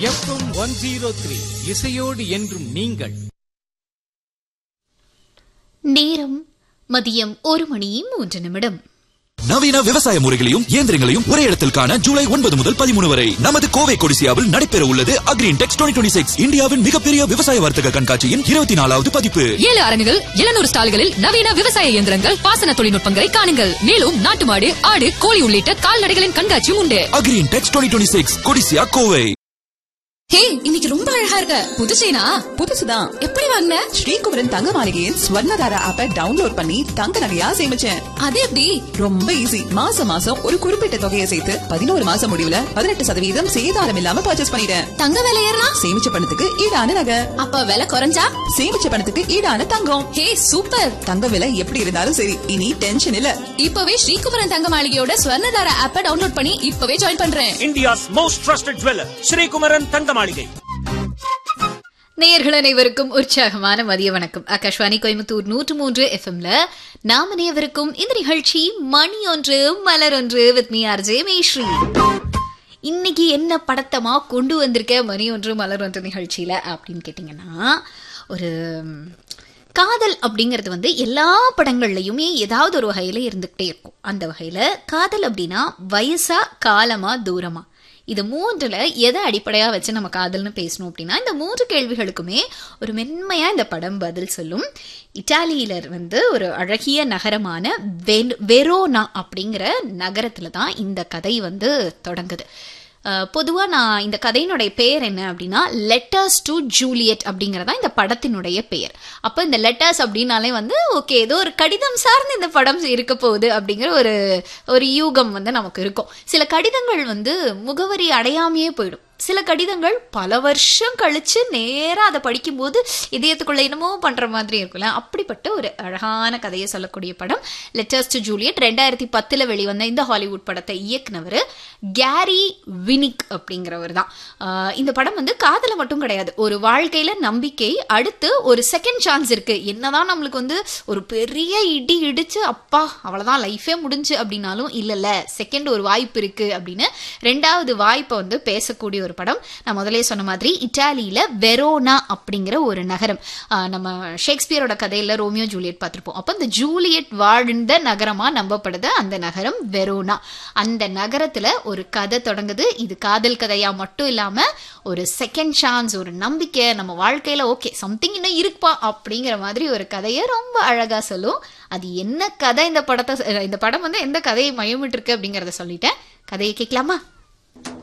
FM one zero three இசையோடு என்றும் நீங்கள் நேரம் மதியம் ஒரு மணி மூன்று நிமிடம் நவீன விவசாய முறைகளையும் இயந்திரங்களையும் ஒரே இடத்தில் காண ஜூலை ஒன்பது முதல் பதிமூணு வரை நமது கோவை கொடிசியாவில் நடைபெற உள்ளது அக்ரீன் டெக்ஸ் டுவெண்ட்டி சிக்ஸ் இந்தியாவின் மிகப்பெரிய விவசாய வர்த்தக கண்காட்சியின் இருபத்தி நாலாவது பதிப்பு ஏழு அரங்குகள் எழுநூறு ஸ்டால்களில் நவீன விவசாய இயந்திரங்கள் பாசன தொழில்நுட்பங்களை காணுங்கள் மேலும் நாட்டு மாடு ஆடு கோழி உள்ளிட்ட கால்நடைகளின் கண்காட்சியும் உண்டு Agri Intex twenty six Codissia Kovai hey இன்னைக்கு ரொம்ப அழகா இருக்க புது செயினா புதுசுதான் எப்படி வாங்கின ஸ்ரீகுமரன் தங்க மாளிகையின் ஸ்வர்ணதாரா ஆப்பை டவுன்லோட் பண்ணி தங்க நகையா சேமிச்சேன் அது எப்படி ரொம்ப ஈஸி மாசம் மாசம் ஒரு குறிப்பிட்ட தொகையை சேர்த்து பதினோரு மாசம் முடிவுல பதினெட்டு சதவீதம் சேதாரம் இல்லாம பர்ச்சேஸ் பண்ணிட்டேன் தங்க விலை ஏறினா சேமிச்ச பணத்துக்கு ஈடான நகை அப்ப விலை குறைஞ்சா சேமிச்ச பணத்துக்கு ஈடான தங்கம் ஹே சூப்பர் தங்க விலை எப்படி இருந்தாலும் சரி இனி டென்ஷன் இல்ல இப்பவே ஸ்ரீகுமரன் தங்க மாளிகையோட ஸ்வர்ணதார ஆப்ப டவுன்லோட் பண்ணி இப்பவே ஜாயின் பண்றேன் India's most trusted jeweler, Sri Kumaran Tangamalige. நேயர்கள் அனைவருக்கும் உற்சாகமான மதிய வணக்கம் ஆகாஷ்வாணி கோயம்புத்தூர் நூற்று மூன்று எஃப்எம்ல நாம் அனைவருக்கும் இந்த நிகழ்ச்சி மணி ஒன்று மலர் ஒன்று வித் மீ ஆர்ஜே மேஸ்ரீ இன்னைக்கு என்ன படத்தமா கொண்டு வந்திருக்க மணி ஒன்று மலர் ஒன்று நிகழ்ச்சியில அப்படின்னு கேட்டிங்கன்னா ஒரு ம், காதல் அப்படிங்கிறது வந்து எல்லா படங்கள்லையுமே ஏதாவது ஒரு வகையில இருந்துகிட்டே இருக்கும் அந்த வகையில காதல் அப்படின்னா வயசா காலமா தூரமா இது மூன்றுல எதை அடிப்படையா வச்சு நம்ம காதல்னு பேசணும் அப்படின்னா இந்த மூன்று கேள்விகளுக்குமே ஒரு மென்மையா இந்த படம் பதில் சொல்லும் இட்டாலியில வந்து ஒரு அழகிய நகரமான வெ- வெரோனா அப்படிங்கிற நகரத்துல தான் இந்த கதை வந்து தொடங்குது பொதுவாக நான் இந்த கதையினுடைய பெயர் என்ன அப்படின்னா லெட்டர்ஸ் டு ஜூலியட் அப்படிங்கிறதா இந்த படத்தினுடைய பெயர் அப்போ இந்த லெட்டர்ஸ் அப்படின்னாலே வந்து ஓகே ஏதோ ஒரு கடிதம் சார்ந்து இந்த படம் இருக்க போகுது அப்படிங்கிற ஒரு ஒரு யூகம் வந்து நமக்கு இருக்கும் சில கடிதங்கள் வந்து முகவரி அடையாமையே போயிடும் சில கடிதங்கள் பல வருஷம் கழிச்சு நேரா அதை படிக்கும்போது இதயத்துக்குள்ள என்னமோ பண்ற மாதிரி இருக்கும்ல அப்படிப்பட்ட ஒரு அழகான கதையை சொல்லக்கூடிய படம் லெட்டர்ஸ் டு ஜூலியட் ரெண்டாயிரத்தி பத்துல வெளிவந்த இந்த ஹாலிவுட் படத்தை இயக்குனவர் கேரி வினிக் அப்படிங்கிறவர் தான் ஆஹ் இந்த படம் வந்து காதல மட்டும் கிடையாது ஒரு வாழ்க்கையில நம்பிக்கை அடுத்து ஒரு செகண்ட் சான்ஸ் இருக்கு என்னதான் நம்மளுக்கு வந்து ஒரு பெரிய இடி இடிச்சு அப்பா அவ்வளவுதான் லைஃபே முடிஞ்சு அப்படின்னாலும் இல்ல செகண்ட் ஒரு வாய்ப்பு இருக்கு அப்படின்னு ரெண்டாவது வாய்ப்பை வந்து பேசக்கூடிய ஒரு படம் நான் முதலே சொன்ன மாதிரி இட்டாலியில வெரோனா அப்படிங்கிற ஒரு நகரம் ஆஹ் நம்ம ஷேக்ஸ்பியரோட கதையில ரோமியோ ஜூலியட் பார்த்திருப்போம் அப்ப இந்த ஜூலியட் வாழ்ந்த நகரமா நம்பப்படுது அந்த நகரம் வெரோனா அந்த நகரத்துல ஒரு கதை தொடங்குது இது காதல் கதையா மட்டும் இல்லாம ஒரு செகண்ட் சான்ஸ் ஒரு நம்பிக்கை நம்ம வாழ்க்கையில ஓகே சம்திங் இன்னும் இருப்பா அப்படிங்கிற மாதிரி ஒரு கதையை ரொம்ப அழகா சொல்லும் அது என்ன கதை இந்த படத்தை இந்த படம் வந்து எந்த கதையை மையமிட்டு இருக்கு அப்படிங்கறத சொல்லிட்டேன் கதையை கேட்கலாமா